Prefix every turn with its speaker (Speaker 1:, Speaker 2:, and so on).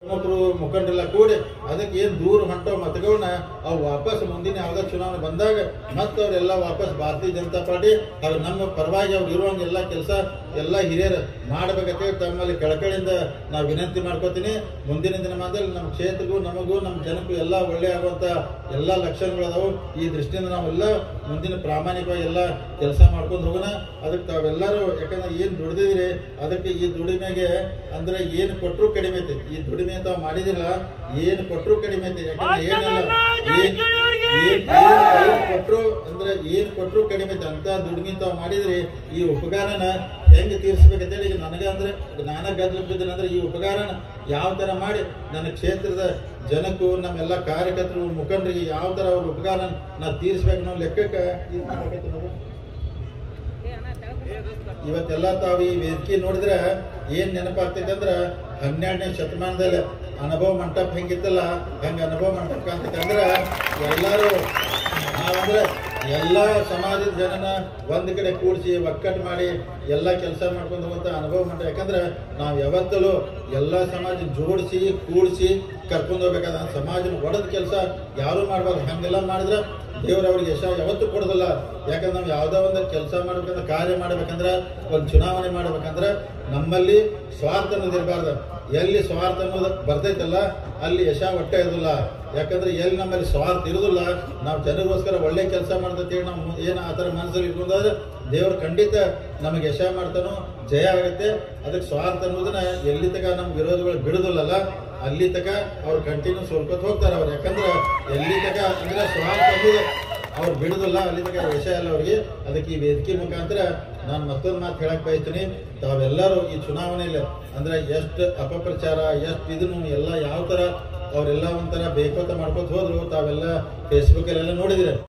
Speaker 1: ಪ್ರಮುಖರು ಮುಖಂಡರೆಲ್ಲ ಕೂಡಿ ಅದಕ್ಕೆ ಏನ್ ದೂರ ಹೊಂಟೋ ಮತಗಳನ್ನ ಅವು ವಾಪಸ್ ಮುಂದಿನ ಯಾವ್ದೋ ಚುನಾವಣೆ ಬಂದಾಗ ಮತ್ತೆ ಅವರೆಲ್ಲ ವಾಪಸ್ ಭಾರತೀಯ ಜನತಾ ಪಾರ್ಟಿ ಹಾಗೂ ನಮ್ಮ ಪರವಾಗಿ ಅವ್ರು ಇರುವಂಗ ಎಲ್ಲ ಕೆಲಸ ಎಲ್ಲ ಹಿರಿಯರು ಮಾಡ್ಬೇಕಂತೇಳಿ ತಮ್ಮಲ್ಲಿ ಕಳಕಳಿಯಿಂದ ನಾವು ವಿನಂತಿ ಮಾಡ್ಕೋತೀನಿ ಮುಂದಿನ ದಿನಮಾನದಲ್ಲಿ ನಮ್ಮ ಕ್ಷೇತ್ರಕ್ಕೂ ನಮಗೂ ನಮ್ಮ ಜನಕ್ಕೂ ಎಲ್ಲ ಒಳ್ಳೆ ಆಗುವಂತ ಎಲ್ಲ ಲಕ್ಷಣಗಳು ಅದಾವು ಈ ದೃಷ್ಟಿಯಿಂದ ನಾವೆಲ್ಲ ಮುಂದಿನ ಪ್ರಾಮಾಣಿಕವಾಗಿ ಎಲ್ಲ ಕೆಲಸ ಮಾಡ್ಕೊಂಡು ಹೋಗೋಣ ಅದಕ್ಕೆ ತಾವೆಲ್ಲರೂ ಯಾಕಂದ್ರೆ ಏನ್ ದುಡ್ದಿದ್ರಿ ಅದಕ್ಕೆ ಈ ದುಡಿಮೆಗೆ ಅಂದ್ರೆ ಏನ್ ಕೊಟ್ಟರು ಕಡಿಮೆ ಐತಿ ಈ ದುಡಿಮೆ ತಾವು ಮಾಡಿದಿಲ್ಲ ಏನ್ ಕೊಟ್ಟರು ಕಡಿಮೆ ಐತಿ ಯಾಕಂದ್ರೆ ಏನಿಲ್ಲ ಏನ್ ಏನ್- ಏನ್ ಕೊಟ್ರು ಅಂದ್ರೆ ಏನ್ ಕೊಟ್ರು ಕಡಿಮೆ ಐತಿ ಅಂತ ದುಡಿಮೆ ತಾವು ಮಾಡಿದ್ರಿ ಈ ಉಪಕಾರನ ಹೆಂಗ್ ತೀರ್ಸ್ಬೇಕಂತೇಳಿ ಈಗ ನನಗ ಅಂದ್ರೆ ನಾನ ಗದ್ದಲ ಬಿದ್ದೀನಿ ಅಂದ್ರೆ ಈ ಉಪಕಾರನ ಯಾವ ತರ ಮಾಡಿ ನನ್ನ ಕ್ಷೇತ್ರದ ಜನಕ್ಕೂ ನಮ್ಮೆಲ್ಲ ಕಾರ್ಯಕರ್ತರು ಮುಖಂಡರಿಗೆ ಯಾವ ತರ ಅವ್ರ ಉಪಕಾರ ನಾ ತೀರ್ಸ್ಬೇಕು ಅನ್ನೋ ಲೆಕ್ಕಕ್ಕೆ ಇದ್ ಮಾಡ್ಬೇಕೈತಿ ನೋಡು. ಇವತ್ತೆಲ್ಲ ತಾವು ಈ ವೇದಿಕೆ ನೋಡಿದ್ರೆ ಏನ್ ನೆನಪಾಗ್ತೈತೆ ಅಂದ್ರ ಹನ್ನೆರಡನೇ ಶತಮಾನದಲ್ಲಿ ಅನುಭವ ಮಂಟಪ ಹೆಂಗಿತ್ತಲ್ಲ ಹಂಗ ಅನುಭವ ಮಂಟಪ ಕಾಣ್ತೈತೆ ಅಂದ್ರ ಎಲ್ಲಾರು ನಾವಂದ್ರೆ ಎಲ್ಲ ಸಮಾಜದ ಜನನ ಒಂದ್ ಕಡೆ ಕೂಡಿಸಿ ಒಕ್ಕಟ್ಟು ಮಾಡಿ ಎಲ್ಲ ಕೆಲಸ ಮಾಡ್ಕೊಂಡು ಹೋಗುವಂತ ಅನುಭವ ಮಂಟಪ ಯಾಕಂದ್ರೆ ನಾವ್ ಯಾವತ್ತಲೂ ಎಲ್ಲ ಸಮಾಜ ಜೋಡಿಸಿ ಕೂಡಿಸಿ ಕರ್ಕೊಂಡು ಹೋಗ್ಬೇಕಾದ ಸಮಾಜ ಒಡದ ಕೆಲಸ ಯಾರು ಮಾಡ್ಬಾರ್ದು ಹಂಗೆಲ್ಲ ಮಾಡಿದ್ರೆ ದೇವ್ರ ಅವ್ರಿಗೆ ಯಶ ಯಾವತ್ತೂ ಕೊಡೋದಿಲ್ಲ ಯಾಕಂದ್ರೆ ನಾವು ಯಾವ್ದೋ ಒಂದು ಕೆಲಸ ಮಾಡ್ಬೇಕಂದ್ರೆ ಕಾರ್ಯ ಮಾಡ್ಬೇಕಂದ್ರೆ ಒಂದು ಚುನಾವಣೆ ಮಾಡ್ಬೇಕಂದ್ರೆ ನಮ್ಮಲ್ಲಿ ಸ್ವಾರ್ಥ ಅನ್ನೋದು ಇರಬಾರ್ದು ಎಲ್ಲಿ ಸ್ವಾರ್ಥ ಅನ್ನೋದು ಬರ್ತೈತಲ್ಲ ಅಲ್ಲಿ ಯಶ ಒಟ್ಟೆ ಇರೋದಿಲ್ಲ ಯಾಕಂದ್ರೆ ಎಲ್ಲಿ ನಮ್ಮಲ್ಲಿ ಸ್ವಾರ್ಥ ಇರೋದಿಲ್ಲ ನಾವು ಜನರಿಗೋಸ್ಕರ ಒಳ್ಳೆ ಕೆಲಸ ಮಾಡ್ತೇವೆ ನಾವು ಏನು ಆ ಥರ ಮನಸ್ಸಲ್ಲಿ ಇಟ್ಕೊಂಡಾದ್ರೆ ದೇವ್ರು ಖಂಡಿತ ನಮಗೆ ಯಶ ಮಾಡ್ತಾನೋ ಜಯ ಆಗುತ್ತೆ ಅದಕ್ಕೆ ಸ್ವಾರ್ಥ ಅನ್ನೋದನ್ನ ಎಲ್ಲಿ ತನಕ ನಮ್ಮ ವಿರೋಧಿಗಳು ಬಿಡುದಿಲ್ಲಲ್ಲ ಅಲ್ಲಿ ತಕ ಅವ್ರು ಕಂಟಿನ್ಯೂ ಸೋಲ್ಕೊತ ಹೋಗ್ತಾರೆ ಅವ್ರು ಯಾಕಂದ್ರೆ ಎಲ್ಲಿ ತಕ ಅಂದ್ರೆ ಸ್ವಾರ್ಥ ಅನ್ನೋದು ಅವ್ರು ಬಿಡುದಿಲ್ಲ ಅಲ್ಲಿ ತನಕ ವಿಷಯ ಅಲ್ಲ ಅವ್ರಿಗೆ ಅದಕ್ಕೆ ಈ ವೇದಿಕೆ ಮುಖಾಂತರ ನಾನು ಮತ್ತೊಂದು ಮಾತು ಹೇಳಕ್ ಬಯಸ್ತೀನಿ ತಾವೆಲ್ಲರೂ ಈ ಚುನಾವಣೆಯಲ್ಲಿ ಅಂದ್ರೆ ಎಷ್ಟು ಅಪಪ್ರಚಾರ ಎಷ್ಟು ಇದನ್ನು ಎಲ್ಲ ಯಾವ ತರ ಅವರೆಲ್ಲ ಒಂಥರ ಬೇಕೋತ ಮಾಡ್ಕೊತ ಹೋದ್ರು ತಾವೆಲ್ಲ ಫೇಸ್ಬುಕ್ ಅಲ್ಲೆಲ್ಲ ನೋಡಿದ್ರೆ